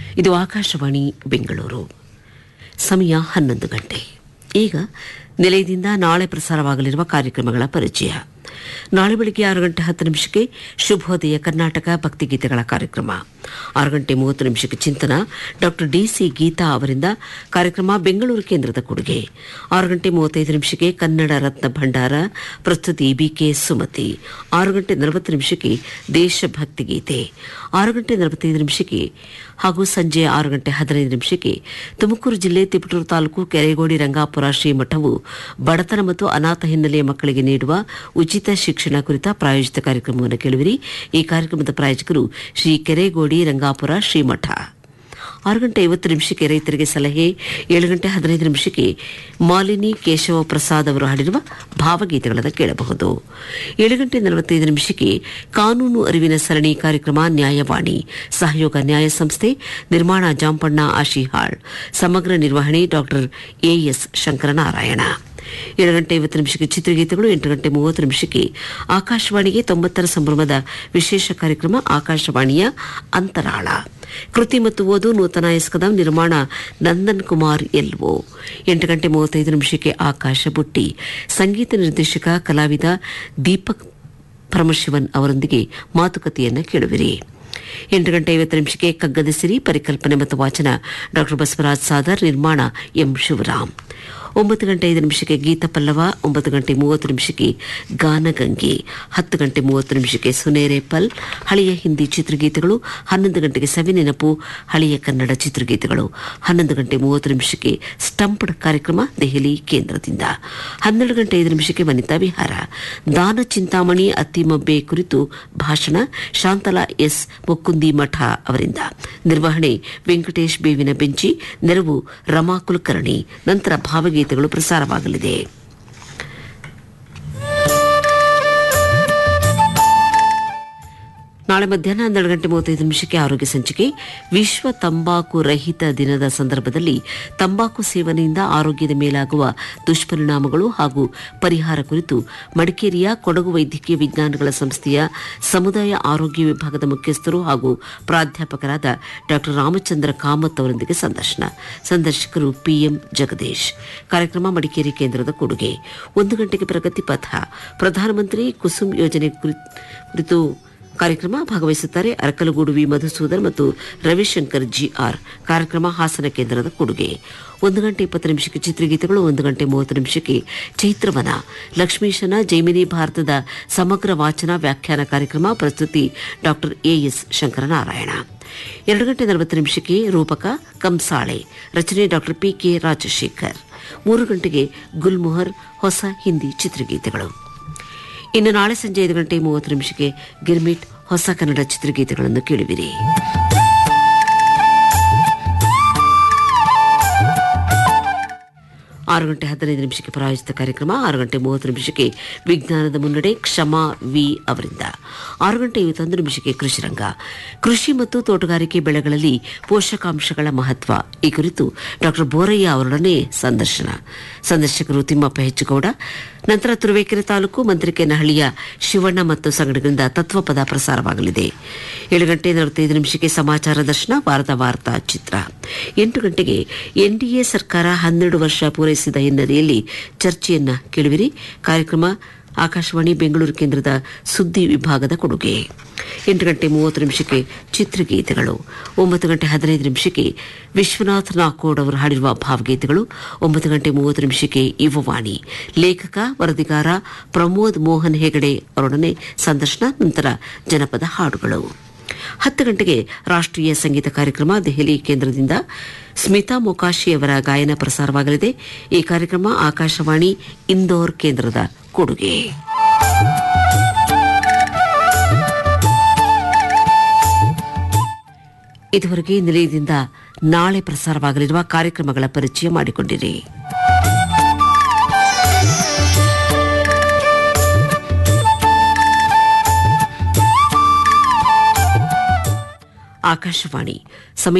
ಇದು ಆಕಾಶವಾಣಿ ಬೆಂಗಳೂರು ಸಮಯ ಹನ್ನೊಂದು ಗಂಟೆ ಈಗ ನಿಲಯದಿಂದ ನಾಳೆ ಪ್ರಸಾರವಾಗಲಿರುವ ಕಾರ್ಯಕ್ರಮಗಳ ಪರಿಚಯ ನಾಳೆ ಬೆಳಗ್ಗೆ ಆರು ಗಂಟೆ ಹತ್ತು ನಿಮಿಷಕ್ಕೆ ಶುಭೋದಯ ಕರ್ನಾಟಕ ಭಕ್ತಿಗೀತೆಗಳ ಕಾರ್ಯಕ್ರಮ ಆರು ಗಂಟೆ ಮೂವತ್ತು ನಿಮಿಷಕ್ಕೆ ಚಿಂತನ ಡಾಕ್ಟರ್ ಡಿಸಿ ಗೀತಾ ಅವರಿಂದ ಕಾರ್ಯಕ್ರಮ ಬೆಂಗಳೂರು ಕೇಂದ್ರದ ಕೊಡುಗೆ ಆರು ಗಂಟೆ ಮೂವತ್ತೈದು ನಿಮಿಷಕ್ಕೆ ಕನ್ನಡ ರತ್ನ ಭಂಡಾರ ಪ್ರಸ್ತುತಿ ಬಿಕೆ ಸುಮತಿ ಆರು ಗಂಟೆ ನಲವತ್ತು ನಿಮಿಷಕ್ಕೆ ದೇಶಭಕ್ತಿ ಗೀತೆ ಆರು ಗಂಟೆ ನಲವತ್ತೈದು ನಿಮಿಷಕ್ಕೆ ಹಾಗೂ ಸಂಜೆ ಆರು ಗಂಟೆ ಹದಿನೈದು ನಿಮಿಷಕ್ಕೆ ತುಮಕೂರು ಜಿಲ್ಲೆ ತಿಪಟೂರು ತಾಲೂಕು ಕೆರೆಗೋಡಿ ರಂಗಾಪುರ ಶ್ರೀಮಠವು ಬಡತನ ಮತ್ತು ಅನಾಥ ಹಿನ್ನೆಲೆಯ ಮಕ್ಕಳಿಗೆ ನೀಡುವ ಉಚಿತ ಶಿಕ್ಷಣ ಕುರಿತ ಪ್ರಾಯೋಜಿತ ಕಾರ್ಯಕ್ರಮವನ್ನು ಕೇಳುವಿರಿ ಈ ಕಾರ್ಯಕ್ರಮದ ಪ್ರಾಯೋಜಕರು ಶ್ರೀ ಕೆರೆಗೋಡಿ ರಂಗಾಪುರ ಶ್ರೀಮಠ ಆರು ಗಂಟೆ ಐವತ್ತು ನಿಮಿಷಕ್ಕೆ ರೈತರಿಗೆ ಸಲಹೆ ಏಳು ಗಂಟೆ ಹದಿನೈದು ನಿಮಿಷಕ್ಕೆ ಮಾಲಿನಿ ಕೇಶವ ಪ್ರಸಾದ್ ಅವರು ಹಾಡಿರುವ ಭಾವಗೀತೆಗಳನ್ನು ಕೇಳಬಹುದು ಏಳು ಗಂಟೆ ನಲವತ್ತೈದು ನಿಮಿಷಕ್ಕೆ ಕಾನೂನು ಅರಿವಿನ ಸರಣಿ ಕಾರ್ಯಕ್ರಮ ನ್ಯಾಯವಾಣಿ ಸಹಯೋಗ ನ್ಯಾಯ ಸಂಸ್ಥೆ ನಿರ್ಮಾಣ ಜಾಂಪಣ್ಣ ಆಶಿಹಾಳ್ ಸಮಗ್ರ ನಿರ್ವಹಣೆ ಡಾಕ್ಟರ್ ಎಎಸ್ ಶಂಕರನಾರಾಯಣ ಏಳು ಗಂಟೆ ಐವತ್ತು ನಿಮಿಷಕ್ಕೆ ಚಿತ್ರಗೀತೆಗಳು ಎಂಟು ಗಂಟೆ ಮೂವತ್ತು ನಿಮಿಷಕ್ಕೆ ಆಕಾಶವಾಣಿಗೆ ತೊಂಬತ್ತರ ಸಂಭ್ರಮದ ವಿಶೇಷ ಕಾರ್ಯಕ್ರಮ ಆಕಾಶವಾಣಿಯ ಅಂತರಾಳ ಕೃತಿ ಮತ್ತು ಓದು ನೂತನ ಎಸ್ಕದಂ ನಿರ್ಮಾಣ ನಂದನ್ ಕುಮಾರ್ ಎಲ್ಒ ಎಂಟು ಗಂಟೆ ಮೂವತ್ತೈದು ನಿಮಿಷಕ್ಕೆ ಆಕಾಶ ಬುಟ್ಟಿ ಸಂಗೀತ ನಿರ್ದೇಶಕ ಕಲಾವಿದ ದೀಪಕ್ ಪರಮಶಿವನ್ ಅವರೊಂದಿಗೆ ಮಾತುಕತೆಯನ್ನು ಕೇಳುವಿರಿ ಎಂಟು ಗಂಟೆ ಐವತ್ತು ನಿಮಿಷಕ್ಕೆ ಕಗ್ಗದ ಸಿರಿ ಪರಿಕಲ್ಪನೆ ಮತ್ತು ವಾಚನ ಡಾಕ್ಟರ್ ಬಸವರಾಜ್ ಸಾದರ್ ನಿರ್ಮಾಣ ಎಂ ಶಿವರಾಮ್ ಒಂಬತ್ತು ಗಂಟೆ ಐದು ನಿಮಿಷಕ್ಕೆ ಗೀತ ಪಲ್ಲವ ಒಂಬತ್ತು ಗಂಟೆ ಮೂವತ್ತು ನಿಮಿಷಕ್ಕೆ ಗಾನಗಂಗೆ ಹತ್ತು ಗಂಟೆ ಮೂವತ್ತು ನಿಮಿಷಕ್ಕೆ ಸುನೇರೆ ಪಲ್ ಹಳೆಯ ಹಿಂದಿ ಚಿತ್ರಗೀತೆಗಳು ಹನ್ನೊಂದು ಗಂಟೆಗೆ ಸವಿನೆನಪು ಹಳೆಯ ಕನ್ನಡ ಚಿತ್ರಗೀತೆಗಳು ಹನ್ನೊಂದು ಗಂಟೆ ಮೂವತ್ತು ನಿಮಿಷಕ್ಕೆ ಸ್ಟಂಪ್ಡ್ ಕಾರ್ಯಕ್ರಮ ದೆಹಲಿ ಕೇಂದ್ರದಿಂದ ಹನ್ನೆರಡು ಗಂಟೆ ಐದು ನಿಮಿಷಕ್ಕೆ ವನಿತಾ ವಿಹಾರ ದಾನ ಚಿಂತಾಮಣಿ ಅತ್ತಿಮಬ್ಬೆ ಕುರಿತು ಭಾಷಣ ಶಾಂತಲಾ ಎಸ್ ಮುಕ್ಕುಂದಿ ಮಠ ಅವರಿಂದ ನಿರ್ವಹಣೆ ವೆಂಕಟೇಶ್ ಬೇವಿನ ಬೆಂಚಿ ನೆರವು ರಮಾ ಕುಲಕರ್ಣಿ ನಂತರ ಭಾವಗೀತೆಗಳು ಪ್ರಸಾರವಾಗಲಿದೆ ನಾಳೆ ಮಧ್ಯಾಹ್ನ ಹನ್ನೆರಡು ಗಂಟೆ ಮೂವತ್ತೈದು ನಿಮಿಷಕ್ಕೆ ಆರೋಗ್ಯ ಸಂಚಿಕೆ ವಿಶ್ವ ತಂಬಾಕು ರಹಿತ ದಿನದ ಸಂದರ್ಭದಲ್ಲಿ ತಂಬಾಕು ಸೇವನೆಯಿಂದ ಆರೋಗ್ಯದ ಮೇಲಾಗುವ ದುಷ್ಪರಿಣಾಮಗಳು ಹಾಗೂ ಪರಿಹಾರ ಕುರಿತು ಮಡಿಕೇರಿಯ ಕೊಡಗು ವೈದ್ಯಕೀಯ ವಿಜ್ಞಾನಗಳ ಸಂಸ್ಥೆಯ ಸಮುದಾಯ ಆರೋಗ್ಯ ವಿಭಾಗದ ಮುಖ್ಯಸ್ಥರು ಹಾಗೂ ಪ್ರಾಧ್ಯಾಪಕರಾದ ಡಾ ರಾಮಚಂದ್ರ ಕಾಮತ್ ಅವರೊಂದಿಗೆ ಸಂದರ್ಶನ ಸಂದರ್ಶಕರು ಪಿಎಂ ಜಗದೀಶ್ ಕಾರ್ಯಕ್ರಮ ಮಡಿಕೇರಿ ಕೇಂದ್ರದ ಕೊಡುಗೆ ಒಂದು ಗಂಟೆಗೆ ಪ್ರಗತಿ ಪಥ ಪ್ರಧಾನಮಂತ್ರಿ ಕುಸುಮ್ ಯೋಜನೆ ಕುರಿತು ಕಾರ್ಯಕ್ರಮ ಭಾಗವಹಿಸುತ್ತಾರೆ ಅರಕಲಗೂಡು ವಿ ಮಧುಸೂದನ್ ಮತ್ತು ರವಿಶಂಕರ್ ಜಿಆರ್ ಕಾರ್ಯಕ್ರಮ ಹಾಸನ ಕೇಂದ್ರದ ಕೊಡುಗೆ ಒಂದು ಗಂಟೆ ಇಪ್ಪತ್ತು ನಿಮಿಷಕ್ಕೆ ಚಿತ್ರಗೀತೆಗಳು ಒಂದು ಗಂಟೆ ಮೂವತ್ತು ನಿಮಿಷಕ್ಕೆ ಚೈತ್ರವನ ಲಕ್ಷ್ಮೀಶನ ಜೈಮಿನಿ ಭಾರತದ ಸಮಗ್ರ ವಾಚನ ವ್ಯಾಖ್ಯಾನ ಕಾರ್ಯಕ್ರಮ ಪ್ರಸ್ತುತಿ ಡಾಕ್ಟರ್ ಎಎಸ್ ಶಂಕರನಾರಾಯಣ ಎರಡು ಗಂಟೆ ನಲವತ್ತು ನಿಮಿಷಕ್ಕೆ ರೂಪಕ ಕಂಸಾಳೆ ರಚನೆ ಡಾಕ್ಟರ್ ಪಿಕೆ ರಾಜಶೇಖರ್ ಮೂರು ಗಂಟೆಗೆ ಗುಲ್ಮೊಹರ್ ಹೊಸ ಹಿಂದಿ ಚಿತ್ರಗೀತೆಗಳು ಇನ್ನು ನಾಳೆ ಸಂಜೆ ಐದು ಗಂಟೆ ಮೂವತ್ತು ನಿಮಿಷಕ್ಕೆ ಗಿರ್ಮಿಟ್ ಹೊಸ ಕನ್ನಡ ಚಿತ್ರಗೀತೆಗಳನ್ನು ಕೇಳುವಿರಿ ಆರು ಗಂಟೆ ಹದಿನೈದು ನಿಮಿಷಕ್ಕೆ ಪ್ರಾಯೋಜಿತ ಕಾರ್ಯಕ್ರಮ ಆರು ಗಂಟೆ ಮೂವತ್ತು ನಿಮಿಷಕ್ಕೆ ವಿಜ್ಞಾನದ ಮುನ್ನಡೆ ಕ್ಷಮಾ ವಿ ಅವರಿಂದ ಆರು ಗಂಟೆ ಐವತ್ತೊಂದು ನಿಮಿಷಕ್ಕೆ ಕೃಷಿರಂಗ ಕೃಷಿ ಮತ್ತು ತೋಟಗಾರಿಕೆ ಬೆಳೆಗಳಲ್ಲಿ ಪೋಷಕಾಂಶಗಳ ಮಹತ್ವ ಈ ಕುರಿತು ಡಾಕ್ಟರ್ ಬೋರಯ್ಯ ಅವರೊಡನೆ ಸಂದರ್ಶನ ಸಂದರ್ಶಕರು ತಿಮ್ಮಪ್ಪ ಹೆಚ್ಚುಗೌಡ ನಂತರ ತುರುವೇಕೆರೆ ತಾಲೂಕು ಮಂತ್ರಿಕೆನಹಳ್ಳಿಯ ಶಿವಣ್ಣ ಮತ್ತು ಸಂಗಡಗಳಿಂದ ತತ್ವಪದ ಪ್ರಸಾರವಾಗಲಿದೆ ಏಳು ಗಂಟೆ ನಲವತ್ತೈದು ನಿಮಿಷಕ್ಕೆ ಸಮಾಚಾರ ದರ್ಶನ ವಾರದ ವಾರ್ತಾ ಚಿತ್ರ ಎಂಟು ಗಂಟೆಗೆ ಎನ್ಡಿಎ ಸರ್ಕಾರ ಹನ್ನೆರಡು ವರ್ಷ ಪೂರೈಸಿದ ಹಿನ್ನೆಲೆಯಲ್ಲಿ ಚರ್ಚೆಯನ್ನ ಕೇಳುವಿರಿ ಕಾರ್ಯಕ್ರಮ ಆಕಾಶವಾಣಿ ಬೆಂಗಳೂರು ಕೇಂದ್ರದ ಸುದ್ದಿ ವಿಭಾಗದ ಕೊಡುಗೆ ಎಂಟು ಗಂಟೆ ಮೂವತ್ತು ನಿಮಿಷಕ್ಕೆ ಚಿತ್ರಗೀತೆಗಳು ಒಂಬತ್ತು ಗಂಟೆ ಹದಿನೈದು ನಿಮಿಷಕ್ಕೆ ವಿಶ್ವನಾಥ್ ನಾಕೋಡ್ ಅವರು ಹಾಡಿರುವ ಭಾವಗೀತೆಗಳು ಒಂಬತ್ತು ಗಂಟೆ ಮೂವತ್ತು ನಿಮಿಷಕ್ಕೆ ಯುವವಾಣಿ ಲೇಖಕ ವರದಿಗಾರ ಪ್ರಮೋದ್ ಮೋಹನ್ ಹೆಗಡೆ ಅವರೊಡನೆ ಸಂದರ್ಶನ ನಂತರ ಜನಪದ ಹಾಡುಗಳು ಹತ್ತು ಗಂಟೆಗೆ ರಾಷ್ಟ್ರೀಯ ಸಂಗೀತ ಕಾರ್ಯಕ್ರಮ ದೆಹಲಿ ಕೇಂದ್ರದಿಂದ ಸ್ಮಿತಾ ಮೊಕಾಶಿ ಅವರ ಗಾಯನ ಪ್ರಸಾರವಾಗಲಿದೆ ಈ ಕಾರ್ಯಕ್ರಮ ಆಕಾಶವಾಣಿ ಇಂದೋರ್ ಕೇಂದ್ರದ ಕೊಡುಗೆ ಇದುವರೆಗೆ ನಿಲಯದಿಂದ ನಾಳೆ ಪ್ರಸಾರವಾಗಲಿರುವ ಕಾರ್ಯಕ್ರಮಗಳ ಪರಿಚಯ ಮಾಡಿಕೊಂಡಿರಿ ಆಕಾಶವಾಣಿ ಸಮಯ